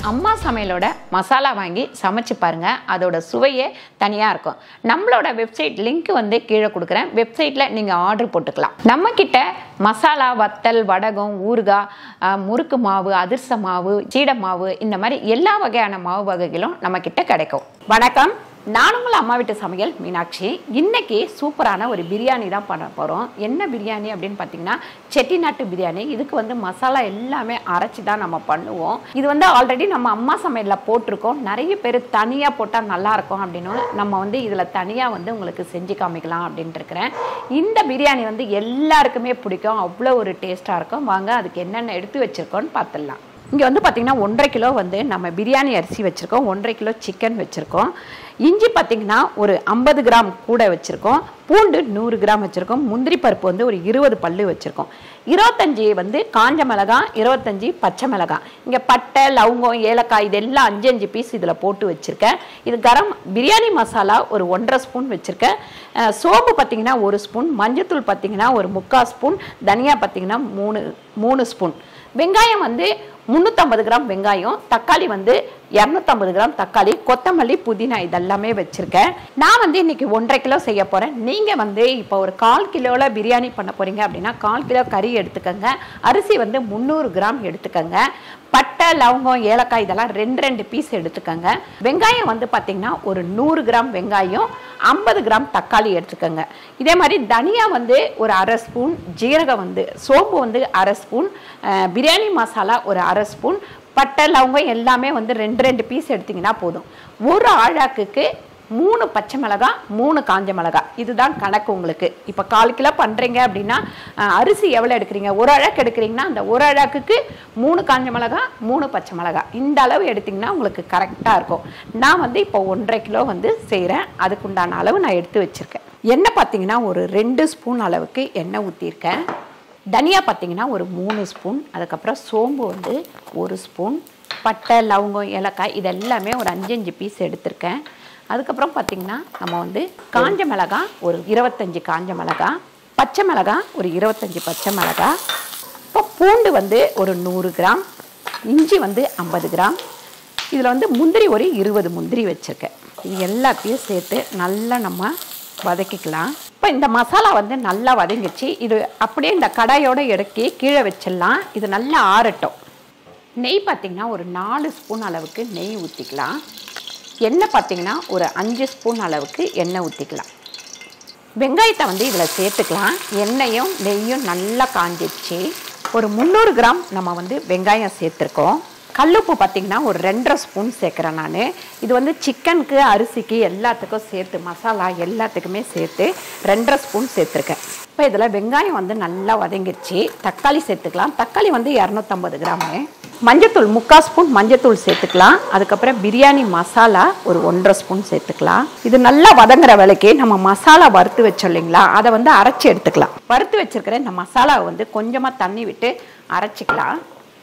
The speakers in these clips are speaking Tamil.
அம்மா சமையலோட மசாலா வாங்கி சமைச்சு பாருங்க அதோட சுவையே தனியாக இருக்கும் நம்மளோட வெப்சைட் லிங்க் வந்து கீழே கொடுக்குறேன் வெப்சைட்டில் நீங்கள் ஆர்டர் போட்டுக்கலாம் நம்ம கிட்ட மசாலா வத்தல் வடகம் ஊறுகாய் அஹ், முறுக்கு மாவு அதிர்ச மாவு சீடை மாவு இந்த மாதிரி எல்லா வகையான மாவு வகைகளும் நம்ம கிட்ட கிடைக்கும் வணக்கம் நான் உங்கள் அம்மா வீட்டு சமையல் மீனாட்சி இன்னைக்கு சூப்பரான ஒரு பிரியாணி தான் பண்ண போகிறோம் என்ன பிரியாணி அப்படின்னு பார்த்தீங்கன்னா செட்டிநாட்டு பிரியாணி இதுக்கு வந்து மசாலா எல்லாமே அரைச்சி தான் நம்ம பண்ணுவோம் இது வந்து ஆல்ரெடி நம்ம அம்மா சமையலில் போட்டிருக்கோம் நிறைய பேர் தனியாக போட்டால் நல்லா இருக்கும் அப்படின்னு நம்ம வந்து இதில் தனியாக வந்து உங்களுக்கு செஞ்சு காமிக்கலாம் அப்படின்ட்டு இருக்கிறேன் இந்த பிரியாணி வந்து எல்லாருக்குமே பிடிக்கும் அவ்வளோ ஒரு டேஸ்ட்டாக இருக்கும் வாங்க அதுக்கு என்னென்ன எடுத்து வச்சுருக்கோன்னு பார்த்துடலாம் இங்கே வந்து பார்த்திங்கன்னா ஒன்றரை கிலோ வந்து நம்ம பிரியாணி அரிசி வச்சுருக்கோம் ஒன்றரை கிலோ சிக்கன் வச்சுருக்கோம் இஞ்சி பார்த்திங்கன்னா ஒரு ஐம்பது கிராம் கூட வச்சுருக்கோம் பூண்டு நூறு கிராம் வச்சுருக்கோம் முந்திரி பருப்பு வந்து ஒரு இருபது பல்லு வச்சுருக்கோம் இருபத்தஞ்சி வந்து காஞ்ச மிளகாய் இருபத்தஞ்சி பச்சை மிளகாய் இங்கே பட்டை லவங்கம் ஏலக்காய் இதெல்லாம் அஞ்சு அஞ்சு பீஸ் இதில் போட்டு வச்சுருக்கேன் இது கரம் பிரியாணி மசாலா ஒரு ஒன்றரை ஸ்பூன் வச்சுருக்கேன் அஹ் சோம்பு பார்த்திங்கன்னா ஒரு ஸ்பூன் மஞ்சத்தூள் பார்த்திங்கன்னா ஒரு முக்கால் ஸ்பூன் தனியா பார்த்திங்கன்னா மூணு மூணு ஸ்பூன் வெங்காயம் வந்து முந்நூற்றம்பது கிராம் வெங்காயம் தக்காளி வந்து இரநூத்தம்பது கிராம் தக்காளி கொத்தமல்லி புதினா இதெல்லாமே வச்சுருக்கேன் நான் வந்து இன்னைக்கு ஒன்றரை கிலோ செய்ய போகிறேன் நீங்கள் வந்து இப்போ ஒரு கால் கிலோவில் பிரியாணி பண்ண போகிறீங்க அப்படின்னா கால் கிலோ கறி எடுத்துக்கோங்க அரிசி வந்து முந்நூறு கிராம் எடுத்துக்கோங்க பட்டை லவங்கம் ஏலக்காய் இதெல்லாம் ரெண்டு ரெண்டு பீஸ் எடுத்துக்கோங்க வெங்காயம் வந்து பார்த்திங்கன்னா ஒரு நூறு கிராம் வெங்காயம் ஐம்பது கிராம் தக்காளி எடுத்துக்கோங்க இதே மாதிரி தனியா வந்து ஒரு அரை ஸ்பூன் ஜீரகம் வந்து சோம்பு வந்து அரை ஸ்பூன் அஹ், பிரியாணி மசாலா ஒரு அரை ஸ்பூன் பட்டை லவங்கம் எல்லாமே வந்து ரெண்டு ரெண்டு பீஸ் எடுத்தீங்கன்னா போதும் ஒரு ஆழாக்குக்கு மூணு பச்சை மிளகாய் மூணு காஞ்ச மிளகாய் இதுதான் கணக்கு உங்களுக்கு இப்போ கால் கிலோ பண்ணுறீங்க அப்படின்னா அஹ், அரிசி எவ்வளோ எடுக்கிறீங்க ஒரு அழகு எடுக்கிறீங்கன்னா அந்த ஒரு அழகுக்கு மூணு காஞ்ச மிளகாய் மூணு பச்சை மிளகாய் இந்த அளவு எடுத்திங்கன்னா உங்களுக்கு கரெக்டாக இருக்கும் நான் வந்து இப்போ ஒன்றரை கிலோ வந்து செய்கிறேன் அதுக்குண்டான அளவு நான் எடுத்து வச்சுருக்கேன் எண்ணெய் பார்த்தீங்கன்னா ஒரு ரெண்டு ஸ்பூன் அளவுக்கு எண்ணெய் ஊற்றிருக்கேன் தனியா பார்த்தீங்கன்னா ஒரு மூணு ஸ்பூன் அதுக்கப்புறம் சோம்பு வந்து ஒரு ஸ்பூன் பட்டை லவங்கம் ஏலக்காய் இது எல்லாமே ஒரு அஞ்சு அஞ்சு பீஸ் எடுத்திருக்கேன் அதுக்கப்புறம் பார்த்தீங்கன்னா நம்ம வந்து காஞ்ச மிளகாய் ஒரு இருபத்தஞ்சி காஞ்ச மிளகாய் பச்சை மிளகாய் ஒரு இருபத்தஞ்சி பச்சை மிளகாய் இப்போ பூண்டு வந்து ஒரு நூறு கிராம் இஞ்சி வந்து ஐம்பது கிராம் இதில் வந்து முந்திரி ஒரு இருபது முந்திரி வச்சுருக்கேன் இது எல்லாத்தையும் சேர்த்து நல்லா நம்ம வதக்கிக்கலாம் இப்போ இந்த மசாலா வந்து நல்லா வதங்கிச்சு இது அப்படியே இந்த கடாயோட இறக்கி கீழே வச்சிடலாம் இது நல்லா ஆறட்டும் நெய் பார்த்திங்கன்னா ஒரு நாலு ஸ்பூன் அளவுக்கு நெய் ஊற்றிக்கலாம் எண்ணெய் பார்த்திங்கன்னா ஒரு அஞ்சு ஸ்பூன் அளவுக்கு எண்ணெய் ஊற்றிக்கலாம் வெங்காயத்தை வந்து இதில் சேர்த்துக்கலாம் எண்ணெயும் நெய்யும் நல்லா காஞ்சிடுச்சு ஒரு முந்நூறு கிராம் நம்ம வந்து வெங்காயம் சேர்த்துருக்கோம் கல்லுப்பு பார்த்திங்கன்னா ஒரு ரெண்டரை ஸ்பூன் சேர்க்குறேன் நான் இது வந்து சிக்கனுக்கு அரிசிக்கு எல்லாத்துக்கும் சேர்த்து மசாலா எல்லாத்துக்குமே சேர்த்து ரெண்டரை ஸ்பூன் சேர்த்துருக்கேன் இப்போ இதில் வெங்காயம் வந்து நல்லா வதங்கிருச்சு தக்காளி சேர்த்துக்கலாம் தக்காளி வந்து இரநூத்தம்பது கிராமு மஞ்சத்தூள் முக்கால் ஸ்பூன் மஞ்சத்தூள் சேர்த்துக்கலாம் அதுக்கப்புறம் பிரியாணி மசாலா ஒரு ஒன்றரை ஸ்பூன் சேர்த்துக்கலாம் இது நல்லா வதங்குற வேலைக்கு நம்ம மசாலா வறுத்து வச்சோம் இல்லைங்களா அதை வந்து அரைச்சி எடுத்துக்கலாம் வறுத்து வச்சிருக்கிற இந்த மசாலாவை வந்து கொஞ்சமாக தண்ணி விட்டு அரைச்சிக்கலாம்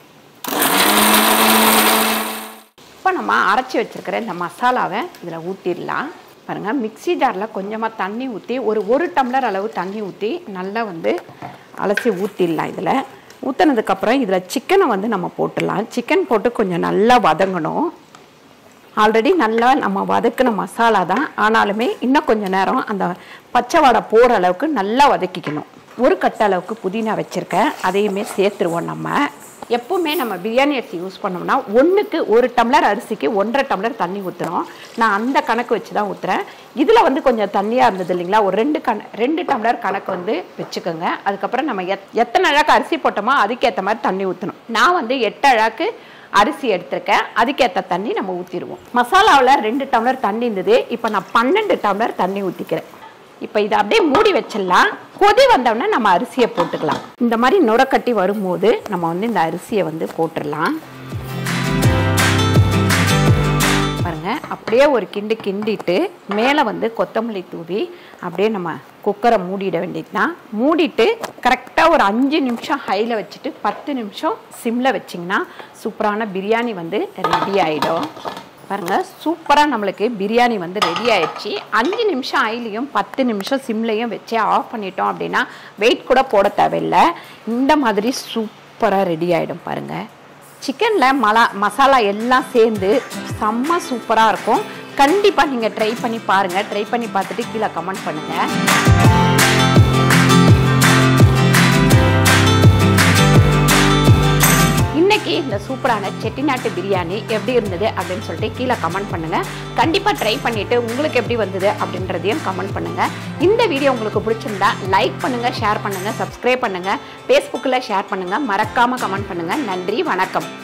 இப்போ நம்ம அரைச்சி வச்சிருக்கிற இந்த மசாலாவை இதில் ஊற்றிடலாம் பாருங்கள் மிக்ஸி ஜாரில் கொஞ்சமாக தண்ணி ஊற்றி ஒரு ஒரு டம்ளர் அளவு தண்ணி ஊற்றி நல்லா வந்து அலசி ஊற்றிடலாம் இதில் ஊற்றினதுக்கப்புறம் இதில் சிக்கனை வந்து நம்ம போட்டுடலாம் சிக்கன் போட்டு கொஞ்சம் நல்லா வதங்கணும் ஆல்ரெடி நல்லா நம்ம வதக்கின மசாலா தான் ஆனாலுமே இன்னும் கொஞ்சம் நேரம் அந்த பச்சை வாடை போகிற அளவுக்கு நல்லா வதக்கிக்கணும் ஒரு கட்ட அளவுக்கு புதினா வச்சுருக்கேன் அதையுமே சேர்த்துருவோம் நம்ம எப்பவுமே நம்ம பிரியாணி அரிசி யூஸ் பண்ணோம்னா ஒன்றுக்கு ஒரு டம்ளர் அரிசிக்கு ஒன்றரை டம்ளர் தண்ணி ஊற்றுறோம் நான் அந்த கணக்கு வச்சு தான் ஊற்றுறேன் இதில் வந்து கொஞ்சம் தண்ணியாக இருந்தது இல்லைங்களா ஒரு ரெண்டு கண ரெண்டு டம்ளர் கணக்கு வந்து வச்சுக்கோங்க அதுக்கப்புறம் நம்ம எத் எத்தனை அழகு அரிசி போட்டோமோ அதுக்கேற்ற மாதிரி தண்ணி ஊற்றணும் நான் வந்து எட்டு அழகு அரிசி எடுத்திருக்கேன் அதுக்கேற்ற தண்ணி நம்ம ஊற்றிடுவோம் மசாலாவில் ரெண்டு டம்ளர் தண்ணி இருந்தது இப்போ நான் பன்னெண்டு டம்ளர் தண்ணி ஊற்றிக்கிறேன் இப்போ இதை அப்படியே மூடி வச்சிடலாம் கொதி வந்தோடனே நம்ம அரிசியை போட்டுக்கலாம் இந்த மாதிரி நுரக்கட்டி வரும்போது நம்ம வந்து இந்த அரிசியை வந்து போட்டுடலாம் பாருங்க அப்படியே ஒரு கிண்டு கிண்டிட்டு மேலே வந்து கொத்தமல்லி தூவி அப்படியே நம்ம குக்கரை மூடிட வேண்டியதுதான் மூடிட்டு கரெக்டாக ஒரு அஞ்சு நிமிஷம் ஹையில் வச்சுட்டு பத்து நிமிஷம் சிம்மில் வச்சிங்கன்னா சூப்பரான பிரியாணி வந்து ரெடி ஆகிடும் பாருங்க சூப்பராக நம்மளுக்கு பிரியாணி வந்து ரெடி ஆயிடுச்சு அஞ்சு நிமிஷம் ஆயிலையும் பத்து நிமிஷம் சிம்லையும் வச்சு ஆஃப் பண்ணிட்டோம் அப்படின்னா வெயிட் கூட போட தேவையில்லை இந்த மாதிரி சூப்பராக ரெடி ஆகிடும் பாருங்கள் சிக்கனில் மலா மசாலா எல்லாம் சேர்ந்து செம்ம சூப்பராக இருக்கும் கண்டிப்பாக நீங்கள் ட்ரை பண்ணி பாருங்கள் ட்ரை பண்ணி பார்த்துட்டு கீழே கமெண்ட் பண்ணுங்கள் இன்னைக்கு இந்த சூப்பரான செட்டிநாட்டு பிரியாணி எப்படி இருந்தது அப்படின்னு சொல்லிட்டு கீழே கமெண்ட் பண்ணுங்க கண்டிப்பாக ட்ரை பண்ணிட்டு உங்களுக்கு எப்படி வந்தது அப்படின்றதையும் கமெண்ட் பண்ணுங்க இந்த வீடியோ உங்களுக்கு பிடிச்சிருந்தா லைக் பண்ணுங்க ஷேர் பண்ணுங்க சப்ஸ்கிரைப் பண்ணுங்க ஃபேஸ்புக்கில் ஷேர் பண்ணுங்க மறக்காம கமெண்ட் பண்ணுங்க நன்றி வணக்கம்